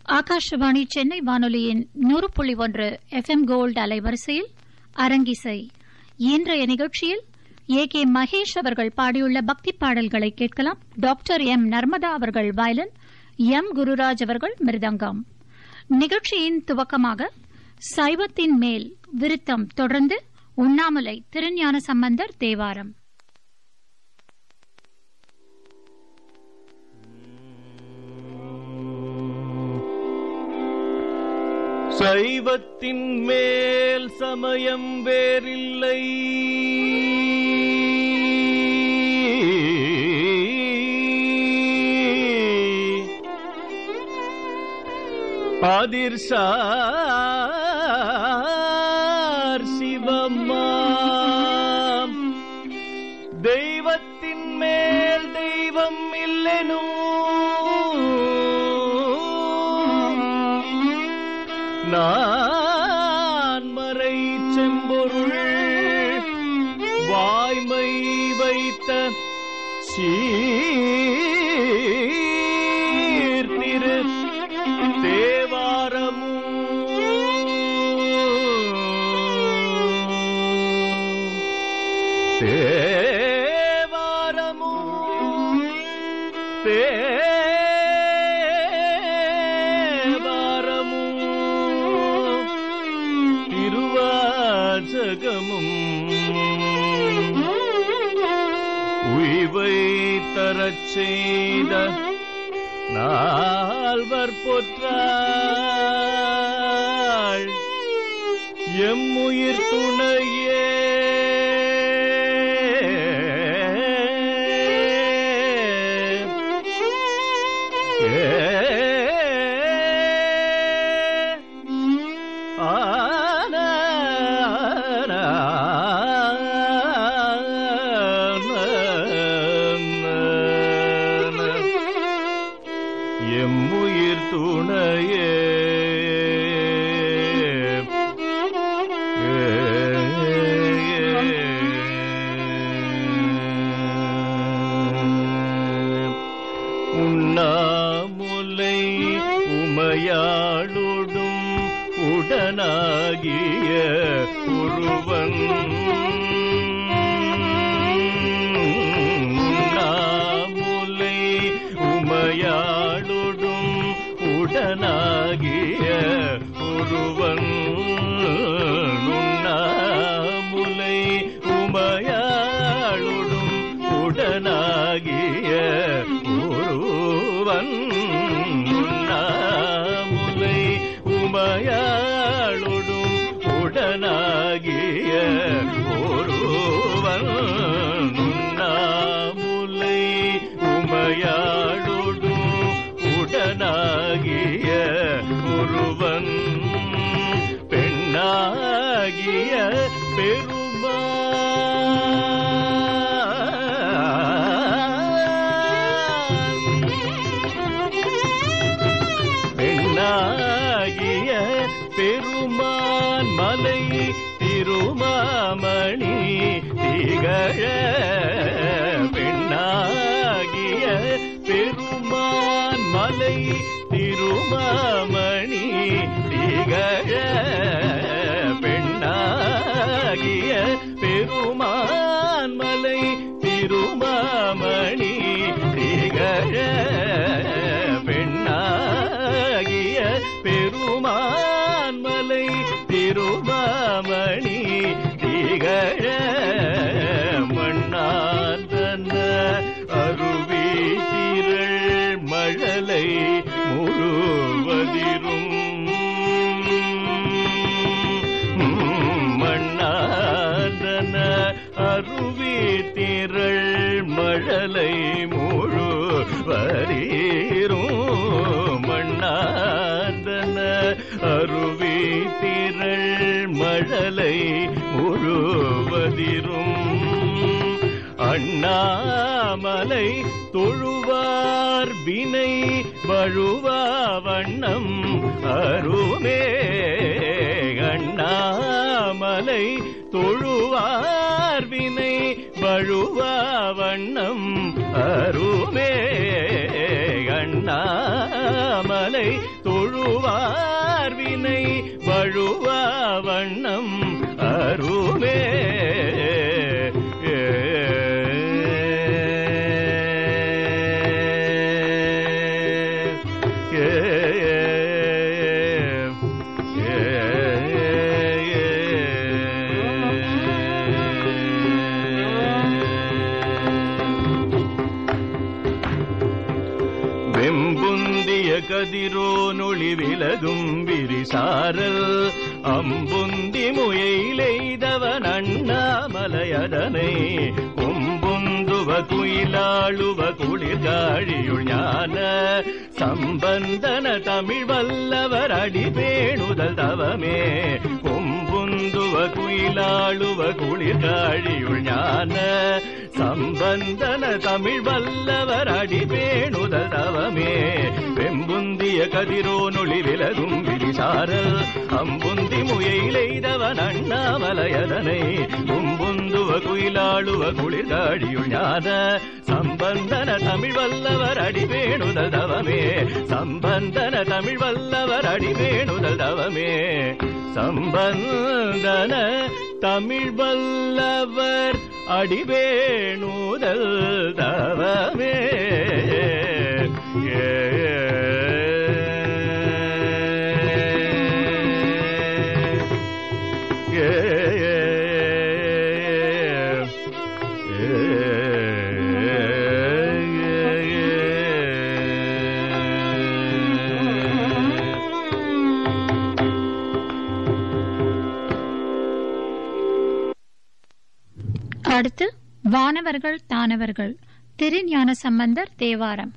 ஆகாஷவாணி சென்னை வானொலியின் நூறு புள்ளி ஒன்று எஃப்எம் கோல்டு அலைவரிசையில் அரங்கிசை இன்றைய நிகழ்ச்சியில் ஏ கே மகேஷ் அவர்கள் பாடியுள்ள பக்தி பாடல்களை கேட்கலாம் டாக்டர் எம் நர்மதா அவர்கள் வயலின் எம் குருராஜ் அவர்கள் மிருதங்கம் நிகழ்ச்சியின் துவக்கமாக சைவத்தின் மேல் விருத்தம் தொடர்ந்து உண்ணாமலை திருஞான சம்பந்தர் தேவாரம் சைவத்தின் மேல் சமயம் வேறில்லை அதிர்சார் சிவமாம் தெய்வத்தின் மேல் தெய்வம் இல்லெனும் நான் மறை செம்பொருள் வாய்மை வைத்த சீர்திரு தேவாரமும் தேவாரமும் தேவாரமும் திருவாசகமும் உய்வை தரச் செய்த நால்வர் பொற்றாள் எம்முயிர் துணையே எம்முயிர் துணையே உண்ணாமுலை உமையாளுடும் உடனாகிய ஒருவன் உண்ணாமுலை உமையாளுடும் உடனாகிய ஒருவன் உண்ணாமுலை உமையாளுடும் உடனாகிய ஒருவன் உண்ணாமுலை உமையாளுடும் உடனாகிய ஒருவன் உண்ணாமுலை உமையாளுடும் உடனாகிய ஒருவன் பெண்ணாகிய பெருமான் பெண்ணாகிய பெருமான் மலை திருமாமணி திகழ பெண்ணாகிய பெருமான் மலை திருமாமணி திகழ பெண்ணாகிய பெருமான் மலை திருமாமணி திகழ பெண்ணாகிய பெருமான் மலை திருமாமணி திகழ மண்ணாந்தன அருவி திரள் மழலை முழுவதிரும் மண்ணாந்தன அருவி திரள் மழலை முழுவதீரும் மண்ணாந்தன அருவி திரள் மழலை முழுவதிரும் அண்ணாமலை தொழுவார் வினை வழுவா வண்ணம் அருமே அண்ணாமலை தொழுவார் வினை வழுவா வண்ணம் அருமே அண்ணாமலை தொழு கதிரோனொளி விலகும் விரிசாரல் அம்புந்தி முயைலெய்தவன் அண்ணாமலையதனை கொம்புந்துவ குயிலாளுவ குளிர்காழியுள் ஞான சம்பந்தன தமிழ் வல்லவர் அடிபேணுதல் தவமே கொம்புந்துவ குயிலாளுவ குளிர்காழியுள் ஞான சம்பந்தன தமிழ் வல்லவர் அடிபேணுதல் தவமே வெம்புந்திய கதிரோனொளி விலகும் விரிசாரல் அம்புந்தி முயைலெய்தவன் அண்ணாமலையதனை கும்புந்துவ குயிலாளுவ குளிர்காழியுள் ஞான சம்பந்தன தமிழ் வல்லவர் அடிவேணுதல் தவமே சம்பந்தன தமிழ் வல்லவர் அடிவேணுதல் தவமே சம்பந்தன தமிழ் வல்லவர் அடிவேணுதல் தவமே ஏ அடுத்து வானவர்கள் தானவர்கள் திருஞான சம்பந்தர் தேவாரம்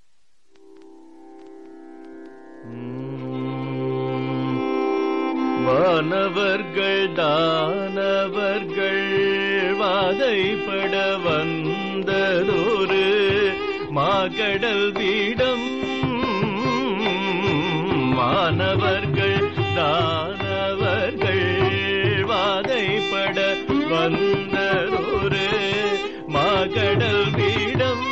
வானவர்கள் தானவர்கள் வாதைப்பட வந்ததொரு மாகடல் வீடம் வானவர்கள் தானவர்கள் வாதைப்பட வந்ததொரு மாகடல் வீடம்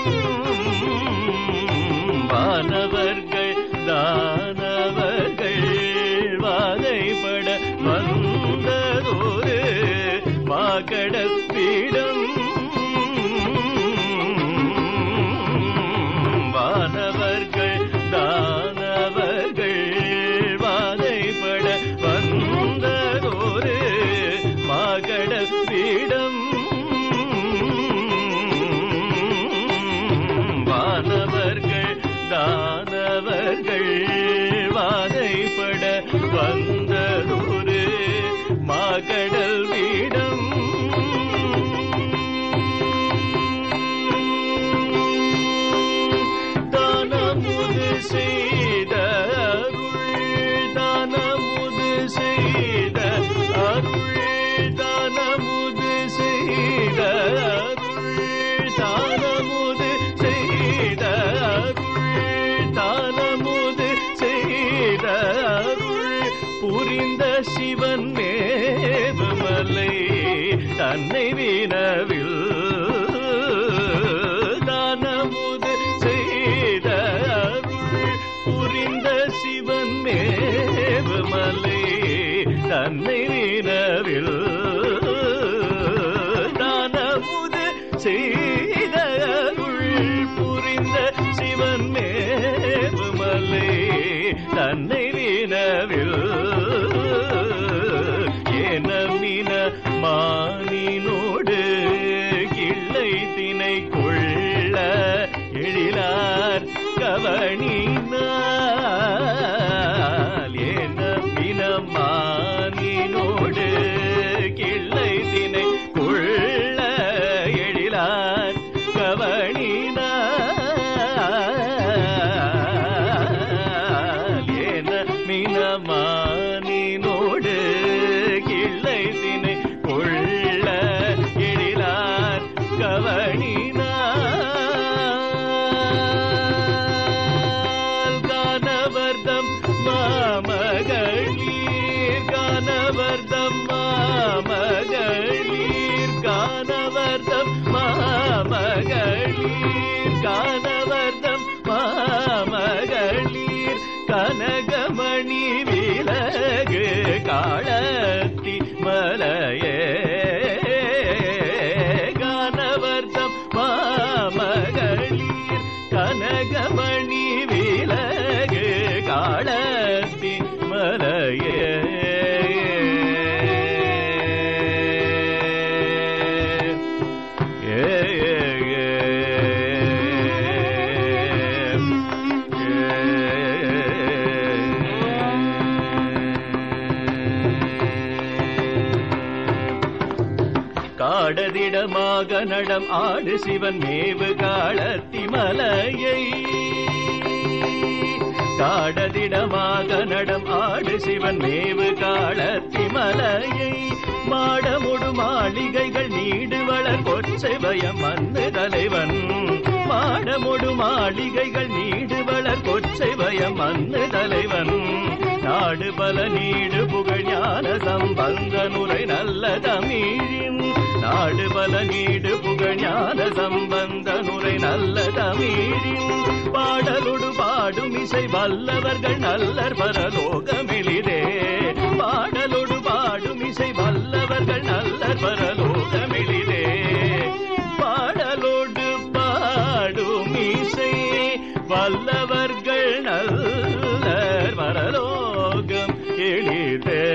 வானவர்கள் தானவர்கள் வாதைப்பட வந்ததொரு மாகடல் பீடம் வானவர்கள் தானவர்கள் வாதைப்பட வந்ததொரு மாகடல் பீடம் வானவர்கள் தானவர்கள் வாதைப்பட வந்ததொரு மாகடல் வீடம் தானமுது செய்த அருள் தானமுது செய்த அருள் தானமுது செய்த அருள் தானமுது செய்த அருள் தானமுது செய்த அருள் புரிந்த சிவன் மேவமலை தன்னை வினவில் தானமுது செய்த அருள் புரிந்த சிவன் மேவமலை தன்னை வினவில் தானமுது செய்த அருள் புரிந்த சிவன் மேவமலை தன்னை வினவில் ஏனமின மானினோடு கிள்ளை தினை கொள்ள எழிலார் கவனினால் ஏனமின மானினோடு கிள்ளை தினை கொள்ள எழிலார் கவனினால் ஏன மினமானினோடு கிள்ளை தினை கொள்ள எழிலார் கவனினால் கானவர்தம் மாமகளீர் கானவர்தம் மாமகளீர் கானவர்தம் மாமகளீர் கானவர்தம் மாமகளீர் கனகமணி விலகு காளத்தி மலையே கானவர்தம் காடதிடமாக நடம் ஆடு சிவன் மேவு காலத்தி மலையை காடதிடமாக நடம் ஆடு சிவன் மேவு காலத்தி மலையை மாடமுடு மாளிகைகள் நீடு வளர் கொச்சைவயம் மண்ணு தலைவன் மாடமுடு மாளிகைகள் நீடு வளர் கொச்சைவயம் மண்ணு தலைவன் நாடு பல நீடு புகழ் ஞான சம்பந்த நுரை நல்ல தமிழின் நாடு பல நீடு புகழ் ஞான சம்பந்த நுரை நல்ல தமிழின் பாடலுடு பாடும் இசை வல்லவர்கள் நல்லர் பரலோகமிழிதே பாடலுடு பாடும் இசை வல்லவர்கள் நல்லர் பரலோகமிழிதே பாடலோடு பாடும் இசை வல்லவர்கள் நல்லர் பரலோகம் எளிதே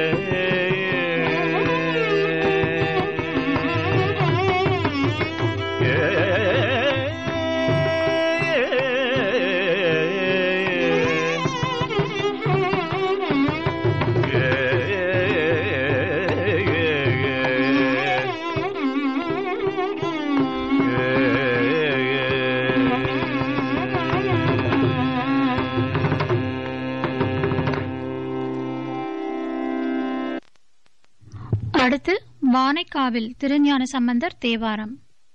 அடுத்து வானைக்காவில் திருஞான சம்பந்தர் தேவாரம்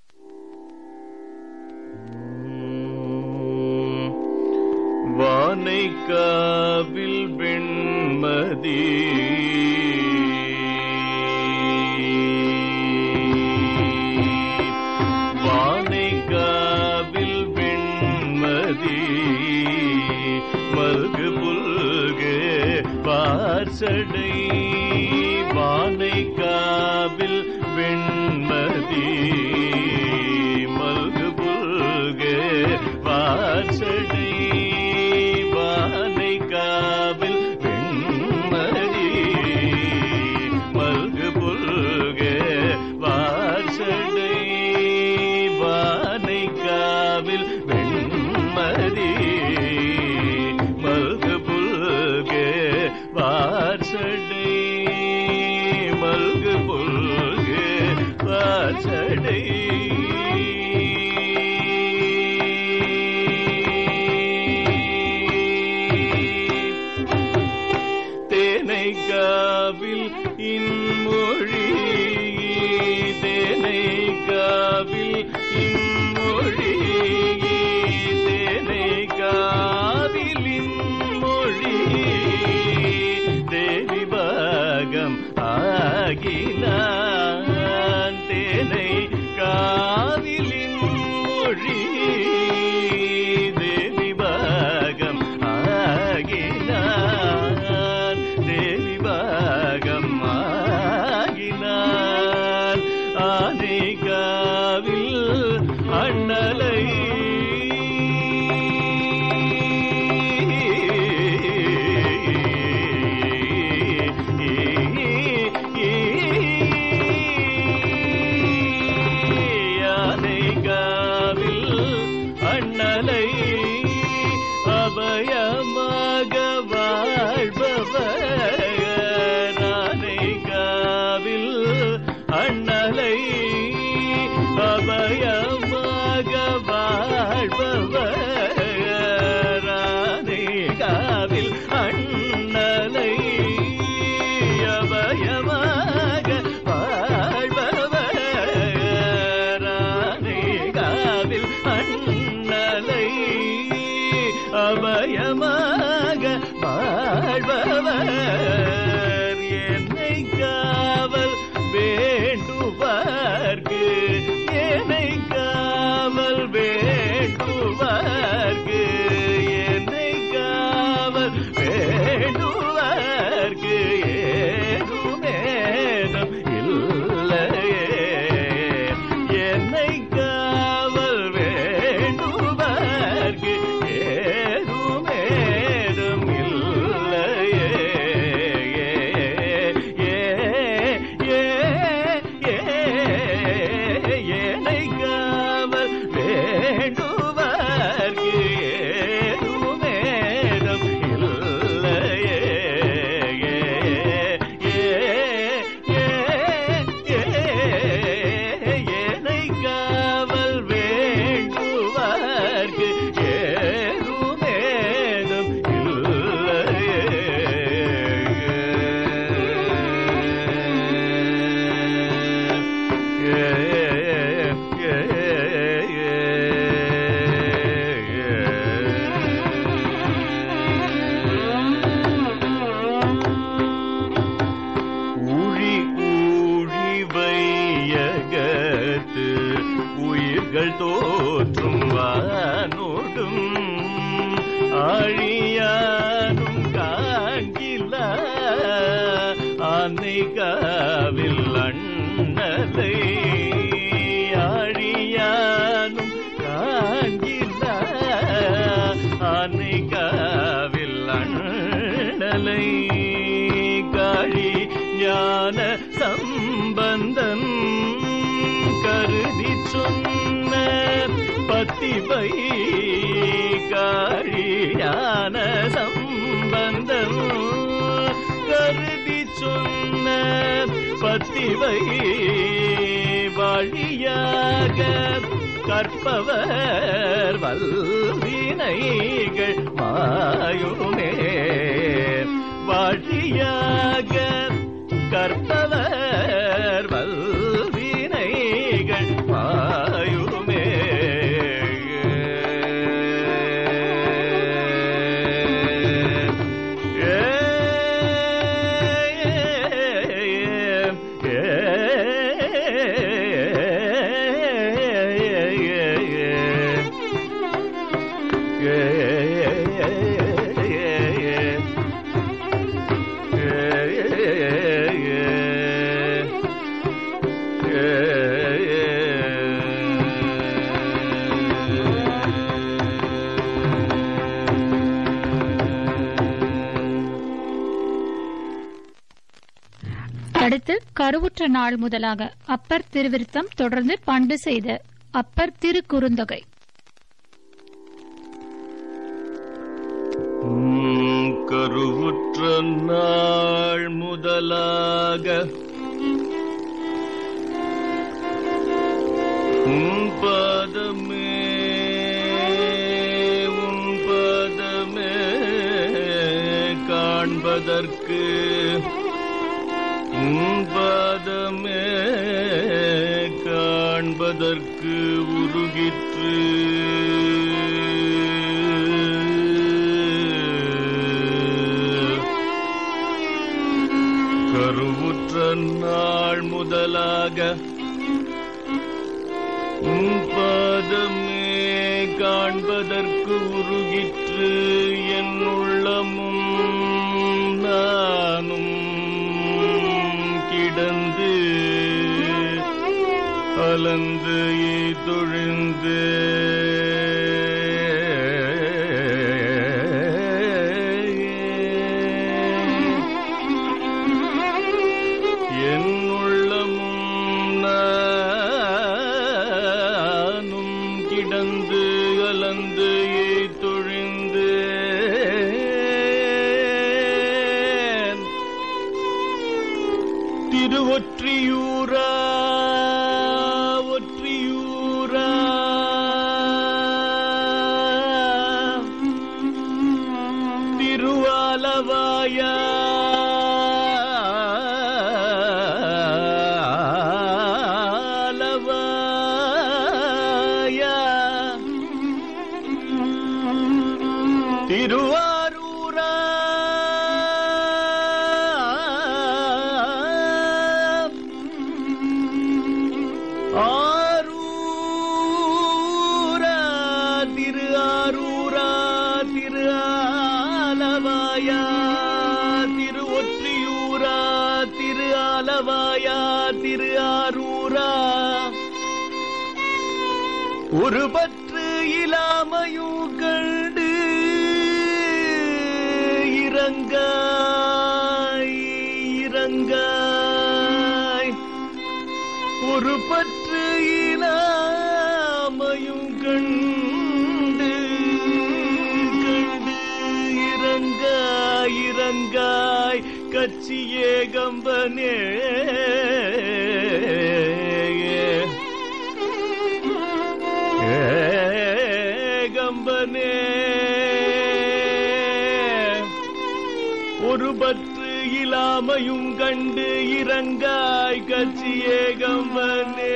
வானைக்காவில் வெண்மதி வானைக்காவில் வெண்மதி மல்கு புல்கு பார்சடை வானைக்காவில் வெண்மதி மல்கு புல்கு பார்சடை வானைக்காவில் வெண்மதி மல்கு புல்கு வார்சடை வானைக்காவில் வெண்மதி மல்கு புல்கு வார்சடை மல்கு புல்கு வார்சடை தேனைக்காவில் இன்மொழி தேனைக்காவில் இன்மொழி தேனைக்காவில் இன்மொழி தேவி பாகம் ஆகினான் தேனை காவிலின் மொழி தேவி பாகம் ஆகினான் தேவி பாகம் ஆகினான் ஆனைகாவில் அண்ணலை யானைகாவில் அண்ணலை அபயமாக வாழ்பவர் ஆனைகாவில் அண்ணலை அபயமாக வாழ்பவர் ஆனைகாவில் அண்ணலை அபயமாக வாழ்பவர் ஆனைகாவில் அண்ணலை அபயமாக வாழ்பவர் என்னை காவல் வேண்டுவார்க்கு என்னை காவல் வேண்டுவார்க்கு என்னை காவல் வேண்டுவார்க்கு ஏதுமேதம் இல்லையே என்னை காவல் வேண்டுவார்க்கு ஏதுமேதும் இல்லையே ஏ ஏ ஏ ஏனை காவல் வேண்டுவார்க்கு திங்கள் தோற்றும் வானோடும் ஆழியானும் காங்கில ஆனைகாவில் அண்ணலை ஆழியானும் காங்கில ஆனைகாவில் அண்ணலை காழி ஞான சம்பந்தன் கருதி சொன்ன பத்திவை காழியான சம்பந்தம் கருதி சொன்ன பத்திவை வழியாக கற்பவர் வல்வினைகள் மாயுமே வழியாக கற்பவர் வல்வினைகள் மாயுமே அடுத்து கருவுற்ற நாள் முதலாக அப்பர் திருவிருத்தம் தொடர்ந்து பண்டு செய்த அப்பர் திருக்குறுந்தொகை உம் கருவுற்ற நாள் முதலாக உன் பாதமே உன் பாதமே காண்பதற்கு உன் பாதமே காண்பதற்கு உருகிற்று கருவுற்ற நாள் முதலாக உன் பாதமே காண்பதற்கு உருகிற்று என் உள்ளமும் நானும் கிடந்து அலந்து தொழிந்து என் உள்ளமும் நானும் கிடந்து அலந்து தொழிந்து திருவொற்றியூரா ஒற்றியூரா திருவாலவாயா ஆலவாயா திருவாரூரா ஆரூரா திரு ஆரூரா திரு ஆலவாயா திரு ஒற்றியூரா திரு ஆலவாயா திரு ஆரூரா ஒரு பற்று இலாமையும் கண்டு இறங்காய் இறங்காய் ஒரு பற்று இலாமையும் கண்டு கண்டு இறங்காய் இறங்காய் கட்சியே கம்பனே ஏகம்பனே ஒரு பற்று இலாமையும் கண்டு இறங்காய் கட்சி ஏகம்பனே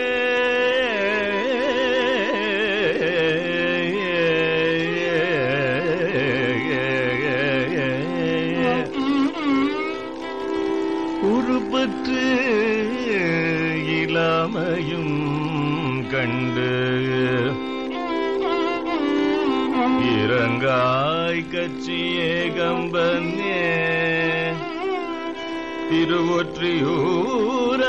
உருப்பற்று இலாமையும் கண்டு இறங்காய் கட்சியே கம்பன்னே திருவொற்றியூர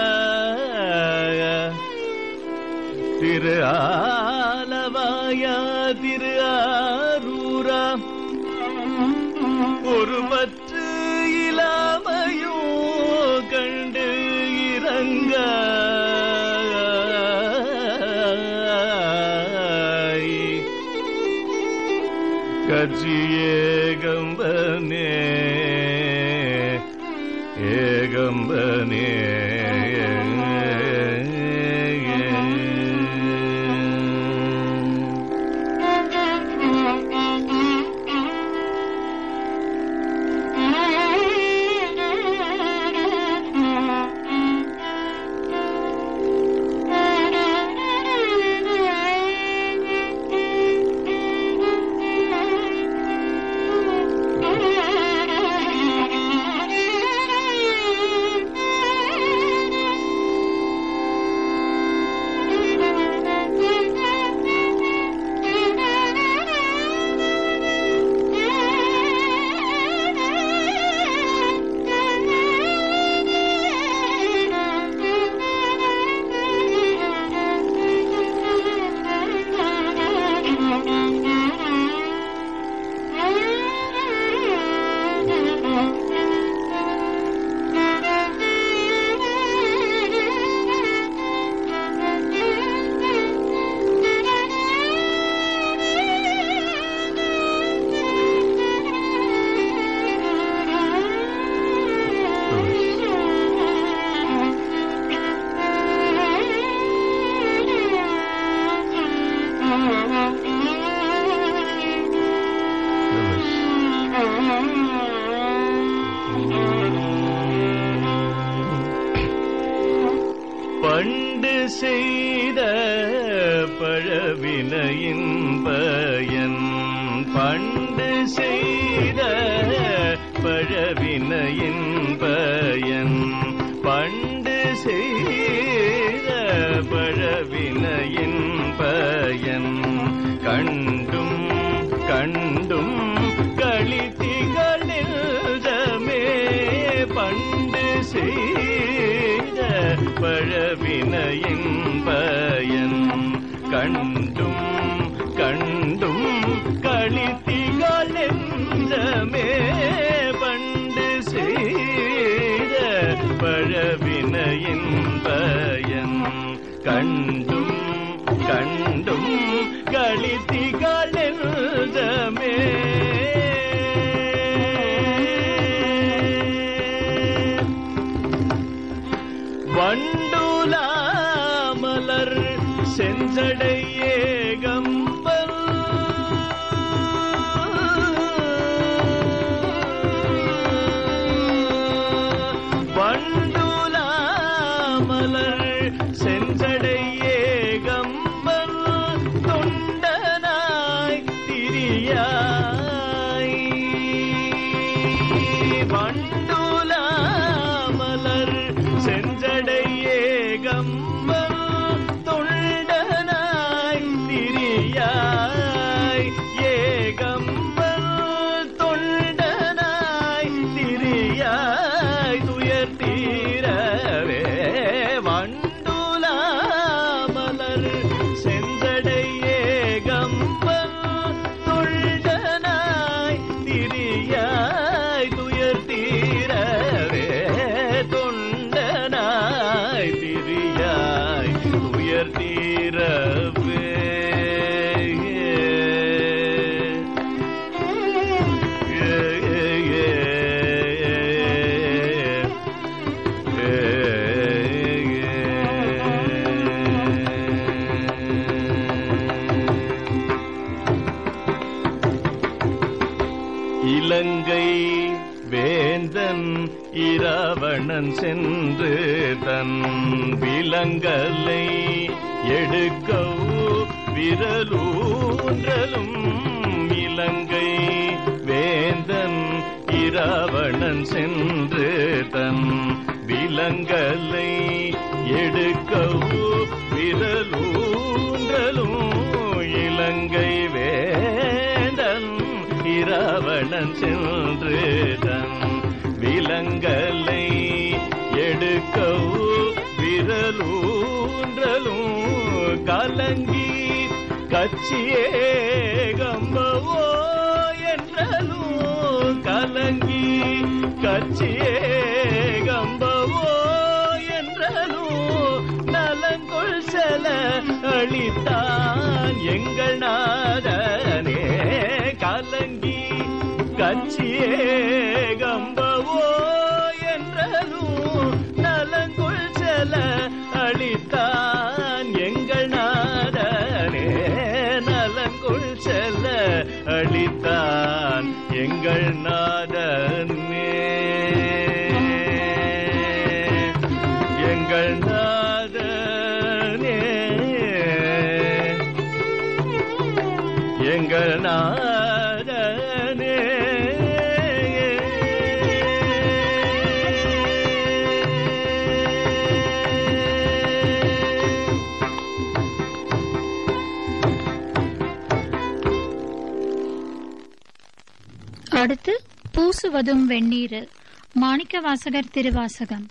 திரு ஆலவாயா திரு ஆரூரா ஒரு பற்று இல்லாமையோ கண்டு இறங்க கட்சி ஏகம்பனே ஏகம்பனே பண்டு செய்த பழவினையின் பயன் பண்டு செய்த பழவினையின் பயன் பண்டு செய்த பழவினையின் பயன் கண்டும் கண்டும் களித்திகளில்தமே பண்டு செய்த பழவினையின் பயன் கண்டும் கண்டும் களித்திகளில்தமே பண்டு செய்த பழவினையின் பயன் கண்டும் கண்டும் களித்திகளில்தமே வண்டுலாமலர் செஞ்சடையே கம்பல் வண்டுலாமலர் செஞ்சடையே கம்பல் தொண்டனாய் திரியாய் வண்டுலாமலர் செஞ்சடையே கம்பல் தொண்டனாய் திரியாய் ஏகம்பல் தொண்டனாய் திரியாய் துயர் தீரவே வண்டுலாமலர் செஞ்சடையே கம்பல் தொண்டனாய் திரியாய் துயர் தீரவே தொண்டனாய் திரியாய் துயர் தீரவே இலங்கை வேந்தன் இரவணன் சென்று தன் விலங்கலை எடுக்கவோ விரலூன்றலும் இலங்கை வேந்தன் இரவணன் சென்று தன் விலங்கலை எடுக்கவோ விரலூன்றலும் என்றலும் இலங்கை வேந்தன் இரவணன் சென்று தன் விலங்கலை எடுக்கவோ விரலூன்றலும் கலங்கி கட்சியே கம்பவோ என்றலும் கலங்கி கட்சியே கம்பவோ என்றலும் நலங்கொள் செல அளித்தான் எங்கள் நாதனே கலங்கி கட்சியே கம்பவோ என்றலும் நலங்கொள் செல அளித்தான் எங்கள் நாதனே நலங்கொள் செல அளித்தான் எங்கள் நாதனே எங்கள் நாதனே எங்கள் நாதனே அடுத்து பூசுவதும் வெந்நீர் மாணிக்கவாசகர் திருவாசகம்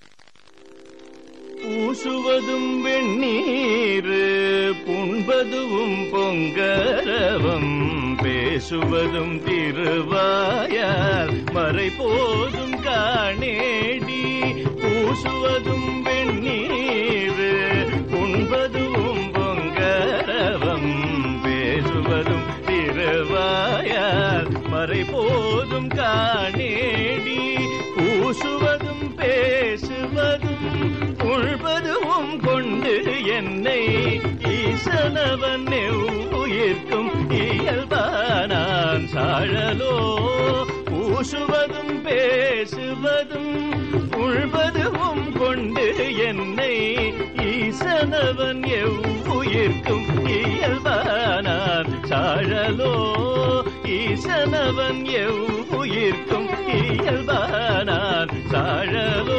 பூசுவதும் வெந்நீர் புண்பதுவும் பொங்கரவம் பேசுவதும் திருவாயார் மறை போதும் காணேடி பூசுவதும் வெந்நீர் புண்பதுவும் பொங்கரவம் பேசுவதும் திருவாயார் மறை போதும் காணேடி பூசுவதும் பேசுவதும் உள்பதுவும் கொண்டு என்னை ஈசனவன் உயிர்க்கும் இயல்பானான் சாழலோ பூசுவதும் பேசுவதும் உள்பதுவும் கொண்டு என்னை ஈசனவன் எவ்வுயிர்க்கும் இயல்பானான் சாழலோ ஈசனவன் எவ்வுயிர்க்கும் இயல்பானான் சாழலோ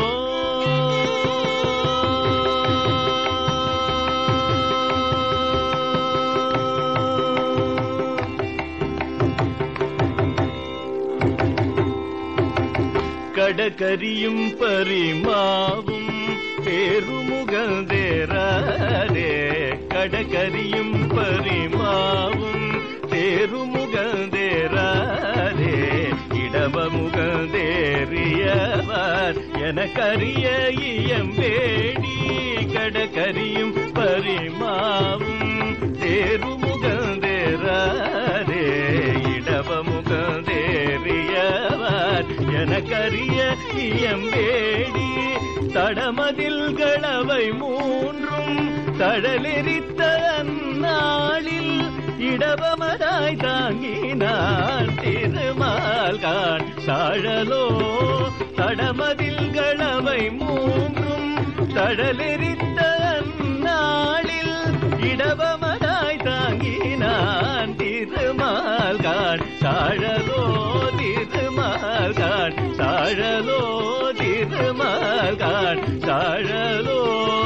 கடகரியும் பரிமாவும் பேருமுகந்தேரே கடகரியும் பரிமாவும் தேருமுகந்தேரே இடவமுகந்தேறியவர் எனக்கரிய இயம்பேடி கடகரியும் பரிமாவும் தேருமுகந்தேரே இடவமுகந்தேறியவர் எனக்கரிய இயம்பேடி தடமதில்களவை மூன்றும் தழலெரித்த அந்நாளில் இடவமதாய் தாங்கினான் திருமால் கான் சாழலோ தடமதில்களவை மூன்றும் தழலெரித்த அந்நாளில் இடவமதாய் தாங்கினான் திருமால் கான் சாழலோ திருமால் கான் சாழலோ திருமால் கான் சாழலோ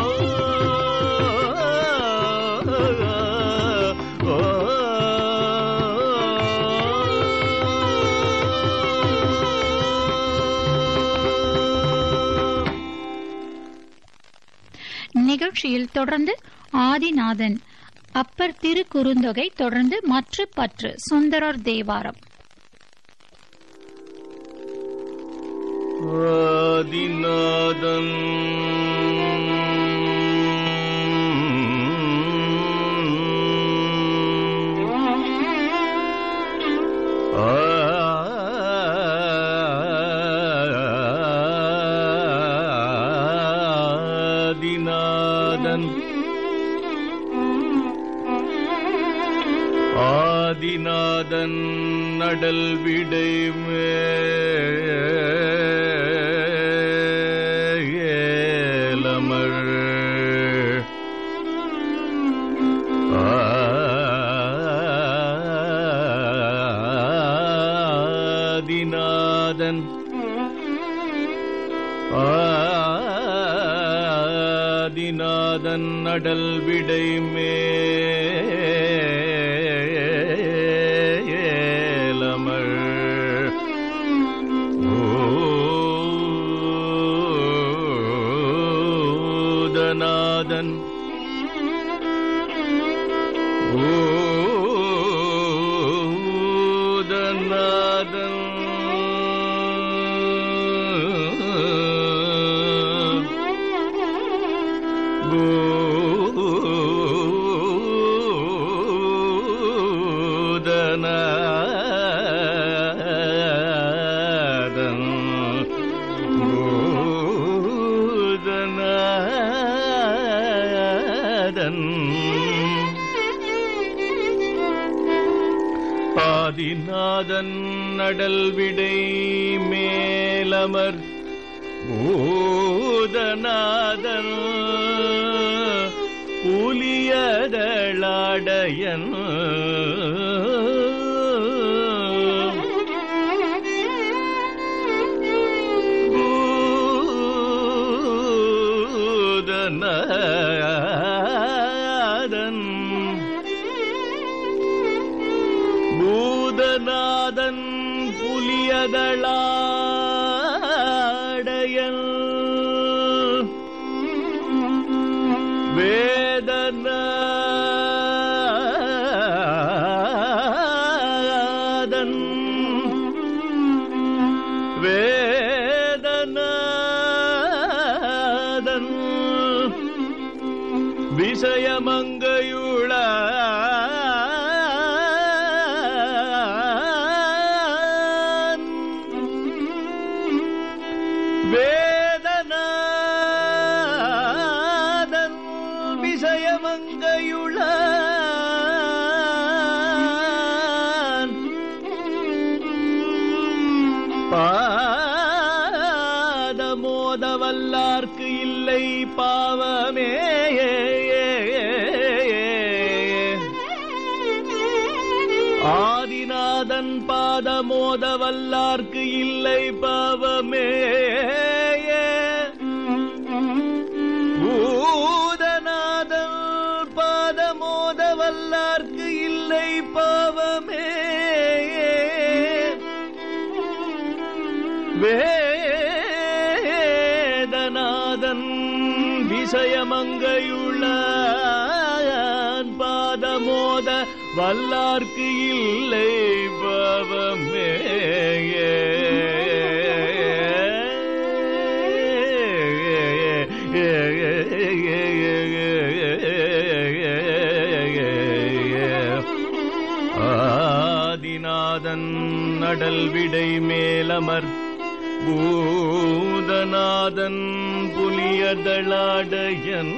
ஓ நிகழ்ச்சியில் தொடர்ந்து ஆதிநாதன் அப்பர் திருக்குறுந்தொகை தொடர்ந்து மற்ற பற்று சுந்தரர் தேவாரம் ஆதிநாதன் ஆதிநாதன் ஆதிநாதன் நடல் விடை மேலமர் ஆதிநாதன் ஆதிநாதன் நடல் விடை மே பூதநாதன் பூதநாதன் ஆதிநாதன் நடல் விடை மேலமர் பூதநாதன் புலியதளாடையன் பூதநாதன் பூதநாதன் புலியதளாடையன் வேதநாதன் வேதநாதன் விஷயமங்கையுள வேதநாதன் விஷயமங்கையுள பாதமோத வல்லார்க்கு இல்லை பாவமே ஆதிநாதன் பாதமோத வல்லார்க்கு இல்லை பாவமே பூதநாதன் பாதமோத வல்லார்க்கு இல்லை பாவமே வேதநாதன் விஷயமங்கையுள்ள பாதமோத வல்லார்க்கு இல்லை பவமே ஆதிநாதன் நடல் விடை மேலமர் பூதநாதன் புலியதளாடையன்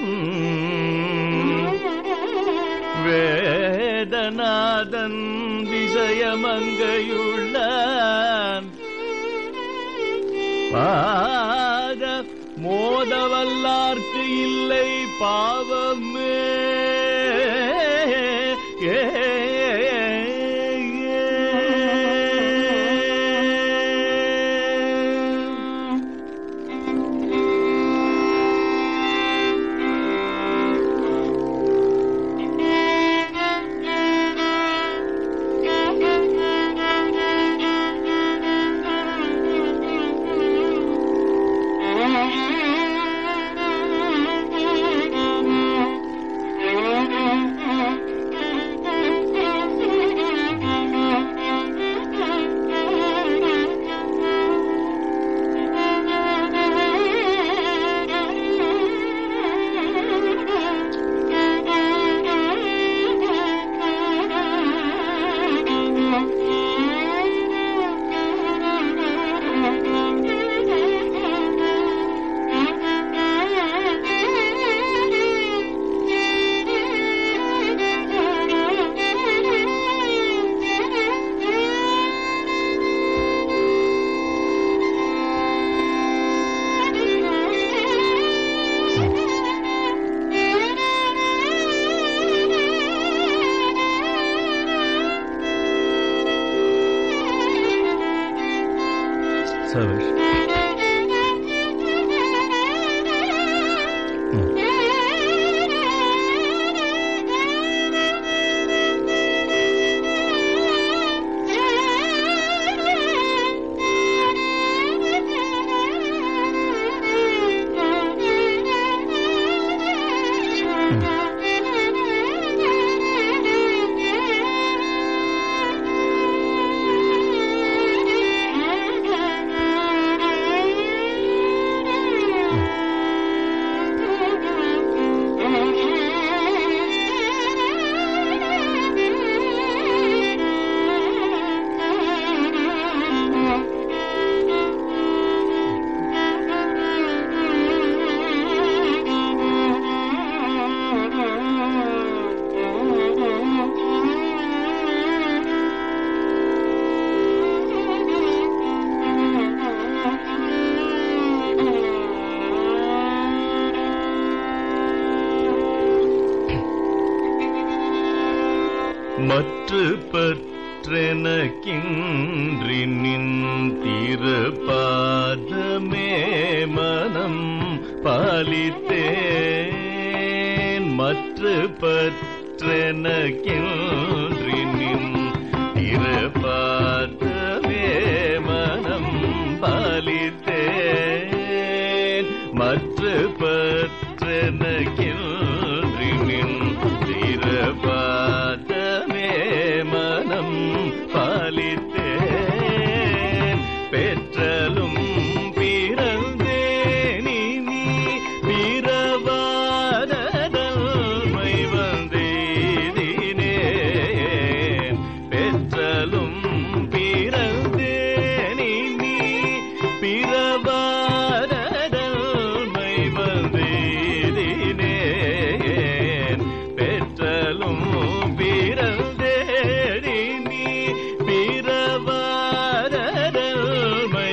வேதநாதன் விஷயமங்கையுள்ள பாத மோதவல்லார்க்கு இல்லை பாவமே ஏ Savage. Thank you. மற்று பற்றெனக்கின்றி நின்றிருப்பாதமே மனம் பாலித்தேன் மற்று பற்றெனக்கின்றி நின்றிருப்பாதமே மனம் பாலித்தேன் மற்று பற்றெனக்கின்றி நின்றிருப்பாதமே மனம் பாலித்தேன் பெற்றலும் பிறந்தேனி நீ பிறவாதமை வந்தேதினேன் பெற்றலும் பிறந்தேனி நீ பிறவாதமை வந்தேதினேன் பெற்றலும் பிறந்தேனி நீ பிறவாதமை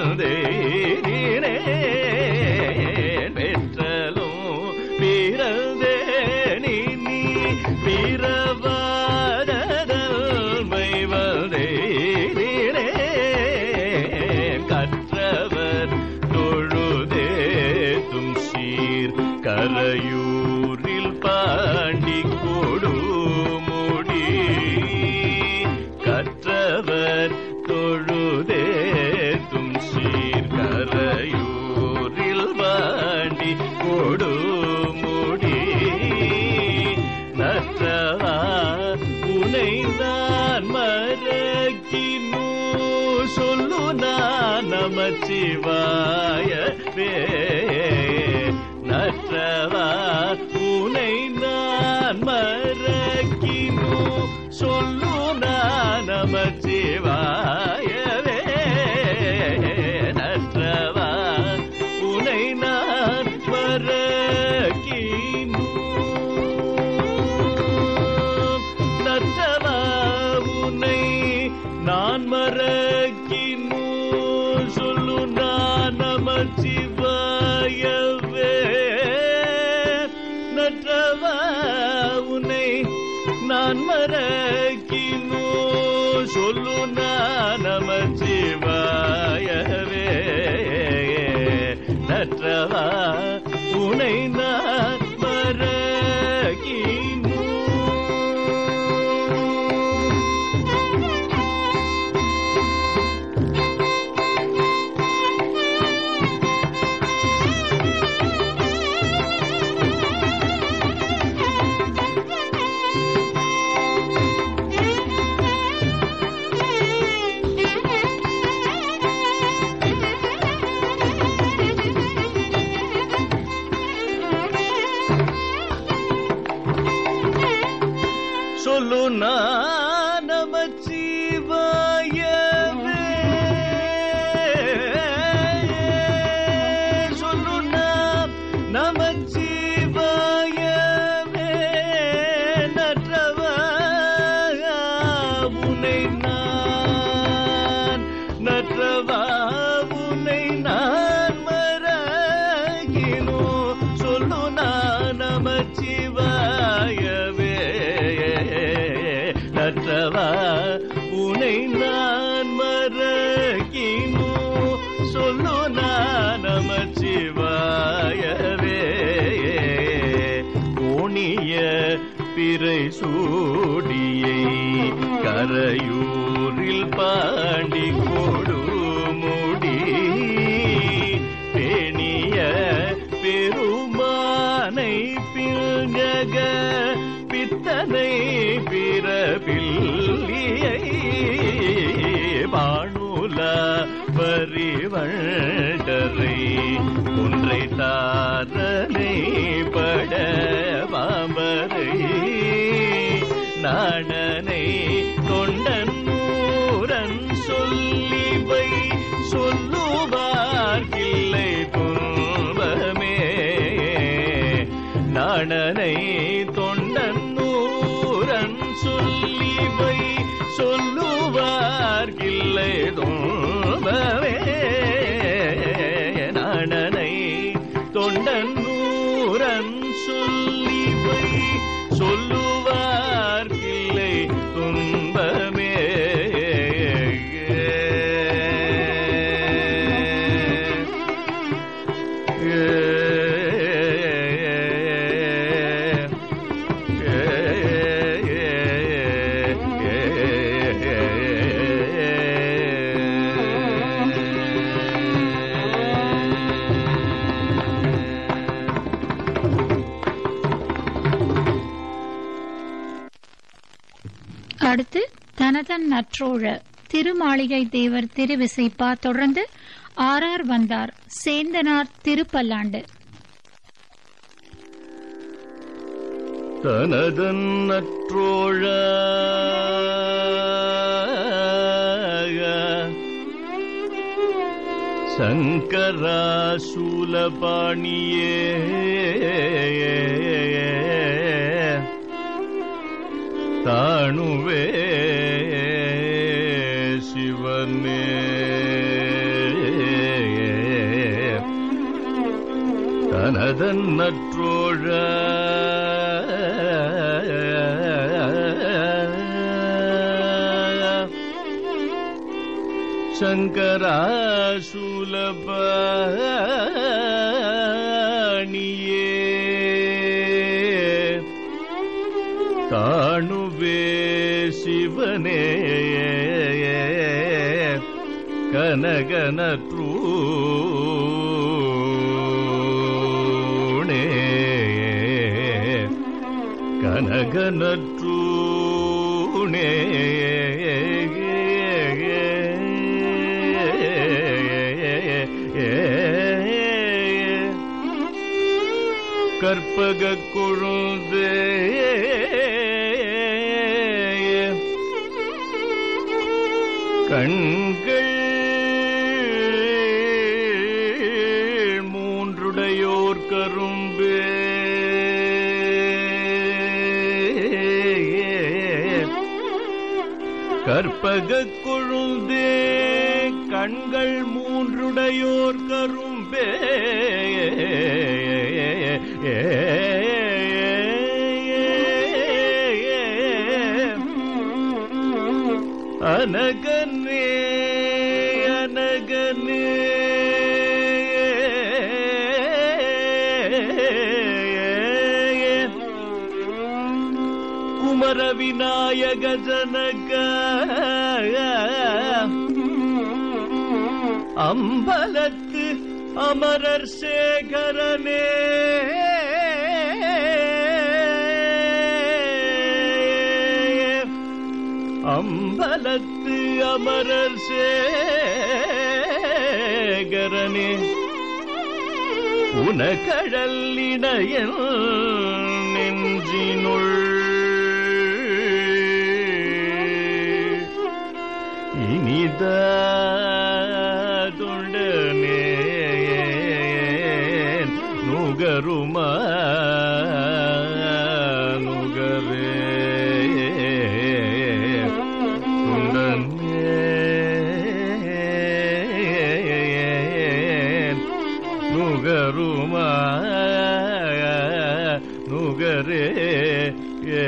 வந்தேதினேன் பெற்றலும் பிறந்தேனி நீ பிறவாதமை வந்தேதினேன் கற்றவர் தொழுதேத்தும் சீர் கரையூரில் பாண்டி கொடுமுடி கற்றவர் தொழுதேத்தும் சீர் கரையூரில் பாண்டி கொடுமுடி நற்றவா உனை நான் மறக்கினோ சொல்லு நான் நமச்சிவாயவே நற்றவா உனை நான் மறக்கினோ சொல்லு நான் நமச்சிவாயவே நற்றவா உனை நான் மறக்கினோ நற்றவா உனை நான் மறக்கினோ சொல்லு நான் நமச்சிவாயவே நற்றவா உனை நான் மறக்கினோ சொல்லு நான் நமச்சிவாயவே நற்றவா உனை நான் மறக்கினோ சொல்லு நான் நமச்சிவாயவே சொல்லு நான் நமச்சிவாயவே நற்றவா உனை நான் நற்றவா உனை நான் மறகினோ சொல்லு நான் நமச்சிவாயவே நற்றவா உனை நான் மறகினோ சொல்லு நான் நமச்சிவாயவே கோணிய பிறை சூடியை கரையூரில் பாண்டி கொடுமுடி பேணிய பெருமானை பில்ஜக பித்தனை பிறபில்லியை பாணுல பரிவண்டரை ஒன்றை தாரனை பட பாம்பரை நாணனை தொண்டன் நூரன் சொல்லிவை சொல்லுவார்கில்லை துன்பமே நாணனை தொண்டன் நூரன் சொல்லிவை சொல்லுவார்கில்லை துன்பமே நாணனை தொண்டன் நூரன் சொல்லிவை சொல்லுவார்கில்லை அடுத்து தனதன் நற்றோழ திருமாளிகை தேவர் திருவிசைப்பா தொடர்ந்து ஆரார் வந்தார் சேந்தனார் திருப்பல்லாண்டு தனதன் நற்றோழ சங்கரா சூலபாணியே தாணுவே சிவனே தனதன் நற்றோழ சங்கராசுலபாணியே தாணுவே சிவனே கனகனற்றூணே கனகனற்றூணே கற்பக கொழுந்தே கண்கள் மூன்றுடையோர் கரும்பே கற்பக கொழுந்தே கண்கள் மூன்றுடையோர் கரும்பே அனகனே அனகனே குமர விநாயக ஜனக அம்பலத்து அமரர் சேகரனே அம்பலத்து அமரர் சேகரனே உனகழல் இணையன் நெஞ்சினுள் இனிதே நுகருமா நுகரே துண்டனே நுகருமா நுகரே ஏ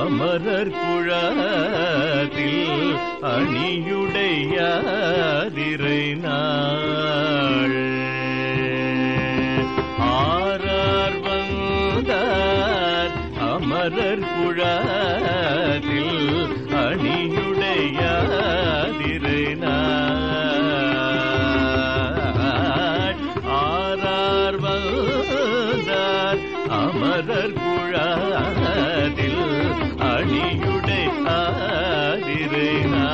அமரர் குழாத்தில் அணியுடையாதிரை நாள் ஆரார் வந்தார் அமரர் குழாத்தில் அணியுடையாதிரை நாள் ஆரார் வந்தார் அமரர் குழாத்தில் அணியுடை ஆதிரை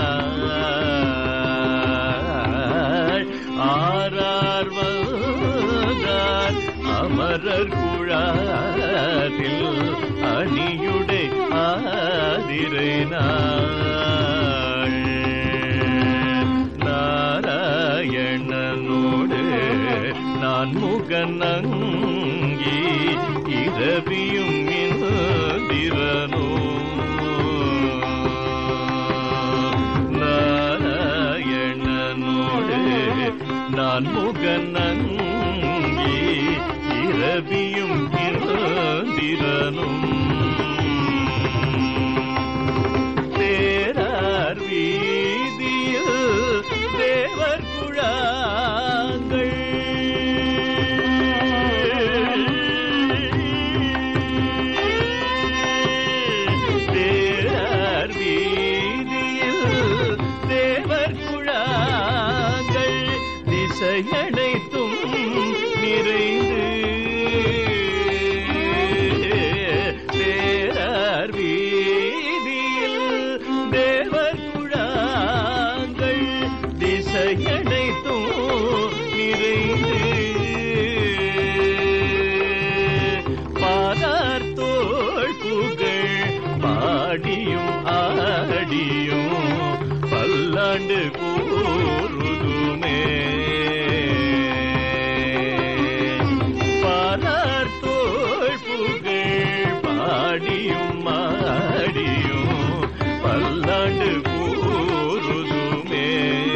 நாள் ஆரார் வந்தார் அமரர் குழாத்தில் அணியுடை ஆதிரை நாள் நாராயணனோடு நான் முகநங்கி இரவியும் இந்திரனோ நாராயணனோடு நான் முகநங்கி இரவியும் இந்திரனும் தேரார் வீதியில் தேவர் குழாங்கள் தேரார் வீதியில் தேவர் குழாங்கள் திசையனைத்தும் நிறைந்து தேரார் வீதியில் தேவர் குழாங்கள் திசையனைத்தும் நிறைந்து பாதார் தோள் புகழ் பாடியும் ஆடியும் பல்லாண்டு கூறுதுமே பாதார் தோள் புகழ் பாடியும் ஆடியும் பல்லாண்டு கூறுதுமே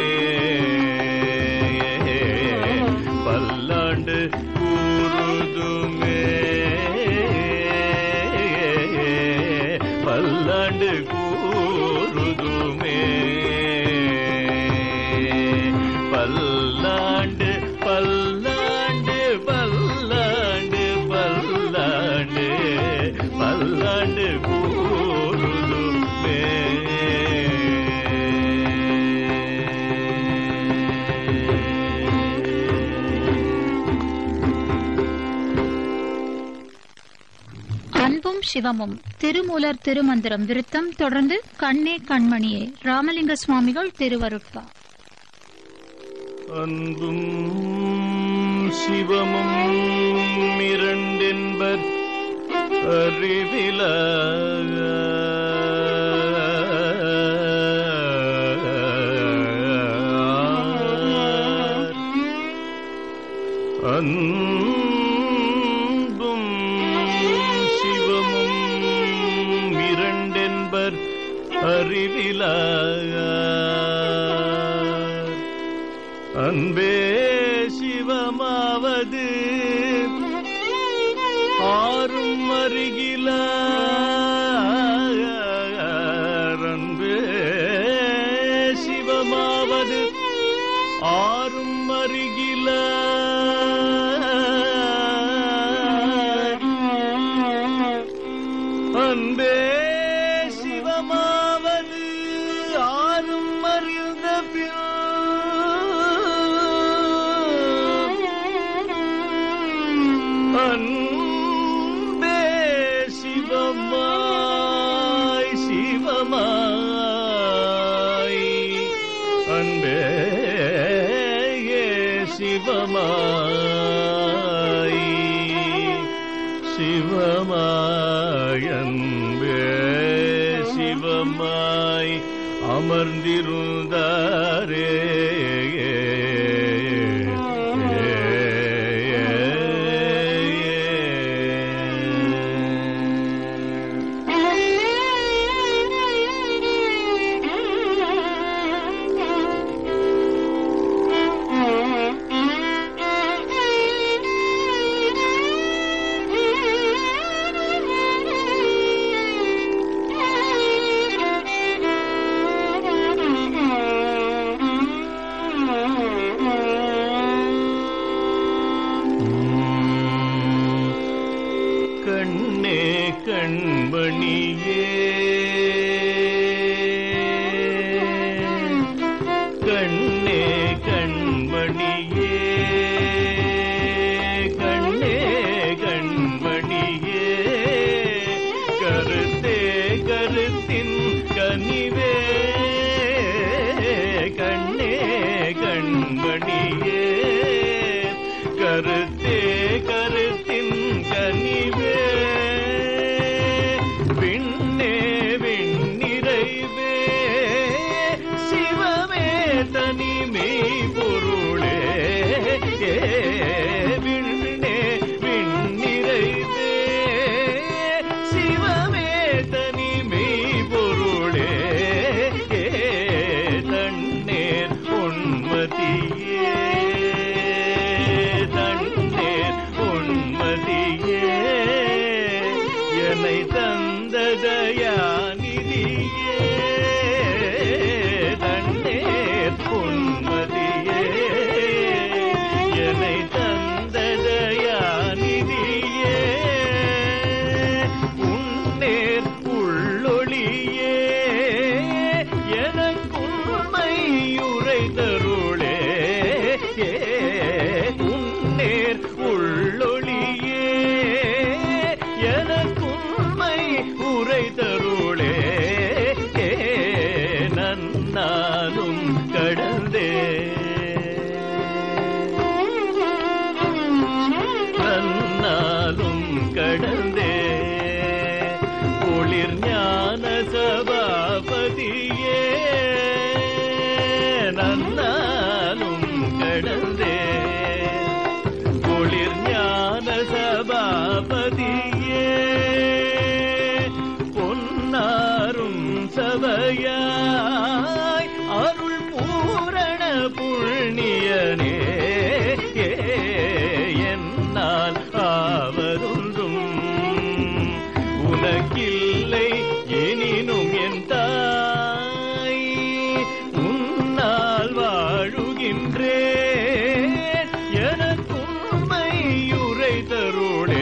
பல்லாண்டு கூறுதுமே பல்லாண்டு கூறுதுமே பல்லாண்டு பல்லாண்டு பல்லாண்டு பல்லாண்டு பல்லாண்டு கூறுதுமே அன்பும் சிவமும் திருமூலர் திருமந்திரம் விருத்தம் தொடர்ந்து கண்ணே கண்மணியே ராமலிங்க சுவாமிகள் திருவருட்பா அன்பும் சிவமும் இரண்டென்பர் அறிவில அன்பும் சிவமும் இரண்டென்பர் அறிவிலார் அன்பே சிவமாவது ஆறும் அருகிலார் அன்பே சிவமாவது ஆறும் அருகிலார் அன்பே சிவமாவது ஆறும் அறிந்த பின் அன்பே சிவமாய் சிவமாய் அன்பே சிவமாய் சிவமாய் அன்பே சிவமாய் அமர்ந்திருந்தாரே Thank you. கண்மணியே கண்ணே கண்மணியே கண்ணே கண்மணியே கருத்தே கருத்தின் கனிவே கண்ணே கண்மணியே கருத்தே கருத்தின் கனிவே விண்ணே விண்ணிறைவே சிவமே தனிமை பொருளே விண்ணே விண்ணிறைவே சிவமே தனிமை பொருளே தண்ணேர் உண்மதியே தண்ணேர் உண்மதியே என்னை தந்ததயாநிதியே தண்ணேர் உண்மதியே என்னை தந்ததயாநிதியே உன்னேர் உள்ளொளியே எனக்குண்மையுரை தருளே உன்னேர் உள்ளொளியே எனக்குண்மை உரை தருளே நன்னாலும் கடந்தே நன்னாலும் கடந்தே குளிர் ஞான சபாபதியே நன்னாலும் கடந்தே குளிர் ஞான சபாபதியே பொன்னாரும் சபையாய் அருள் பூரண புண்ணியனே என்னால் ஆவதுண்டும் உனக்கில்லை எனினும் என் தாய் உன்னால் வாழுகின்றேன் எனக்குண்மையுரை தருளே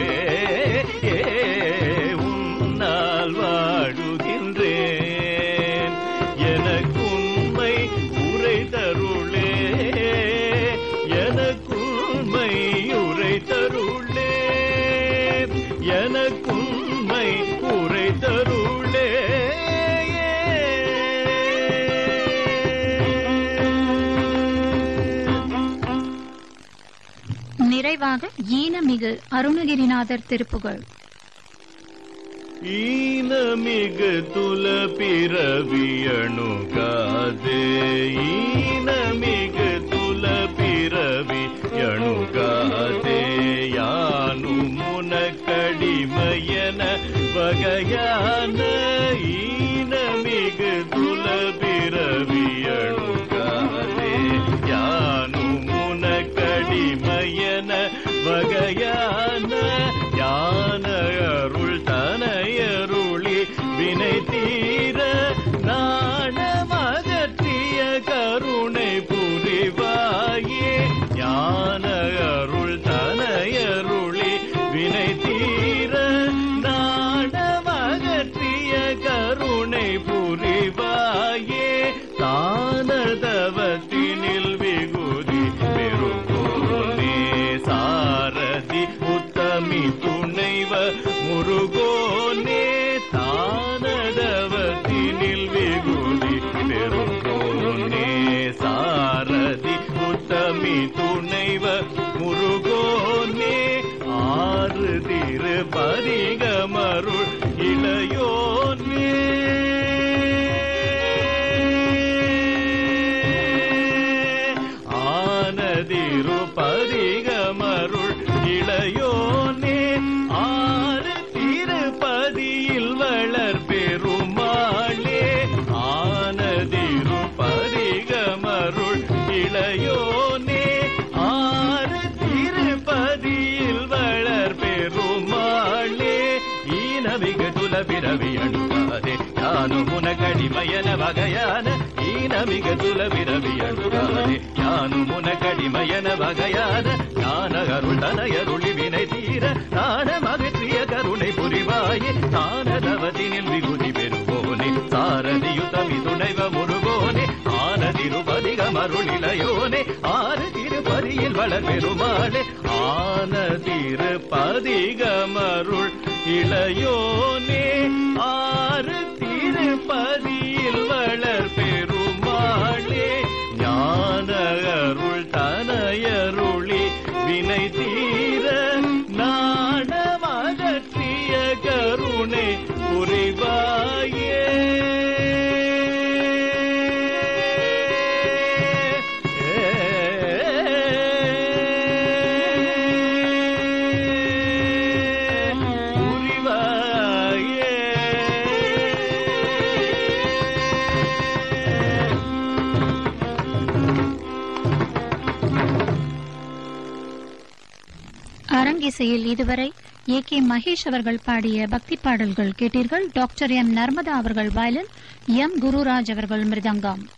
உன்னால் வாழுகின்றேன் எனக்குண்மை உரை தருளே எனக்குண்மை உரை தருளே எனக்குண்மை உரை தருளே நிறைவாக ஈனமிகு அருணகிரிநாதர் திருப்புகழ் ஈனமிகு துல பிறவியணுகாதே ஈனமிகு துல பிறவியணுகாதே யானும் உனக்கடிமையன வகையான ஈனமிகு துல பிறவியணுகாதே யானும் உனக்கடிமையன வகையான ஞான அருள் தனையருளி வினை தீர நாணமகற்றிய கருணை புரிவாயே ஞான அருள் தனையருளி வினை தீர நாணமகற்றிய கருணை புரிவாயே தானதவத்தினில் விகுதி பெருகோனே சாரதி உத்தமி துணைவ முருகோனே தானதவத்தினில் விகுதி பெருகோனே சாரதி உத்தமி துணைவ முருகோனே ஆறு திரு பதிகமருள் இளையோனே ஆனதிரு பதிகமருள் இளையோனே ஆறு திருப்பதியில் வளர் பெருமாளே ஆனதிரு பதிகமருள் இளையோனே ஆறு திருப்பதியில் வளர் பெருமாளே ஈனமிக துல பிறவி அணுகாதே யானும் உனக்கடிமையன வகையான ஈனமிக துல பிறவி அணுகாதே யானும் உனக்கடிமையன வகையான ஞான அருள் தனையருளி வினை தீர நாண மகற்றிய கருணை புரிவாயே தான அருளிலையோனே ஆறு திருப்பதியில் வளர் பெருமாளே ஆன திருப்பதிகமருள் இளையோனே ஆறு திருப்பதியில் வளர் பெருமாளே ஞான அருள் தனையருளி வினை தீர நாணமகற்றிய கருணை புரிவாயே புரிவாயே அரங்கிசையில் இதுவரை ஏ கே மகேஷ் அவர்கள் பாடிய பக்தி பாடல்கள் கேட்டீர்கள் டாக்டர் எம் நர்மதா அவர்கள் வயலின் எம் குருராஜ் அவர்கள் மிருதங்கம்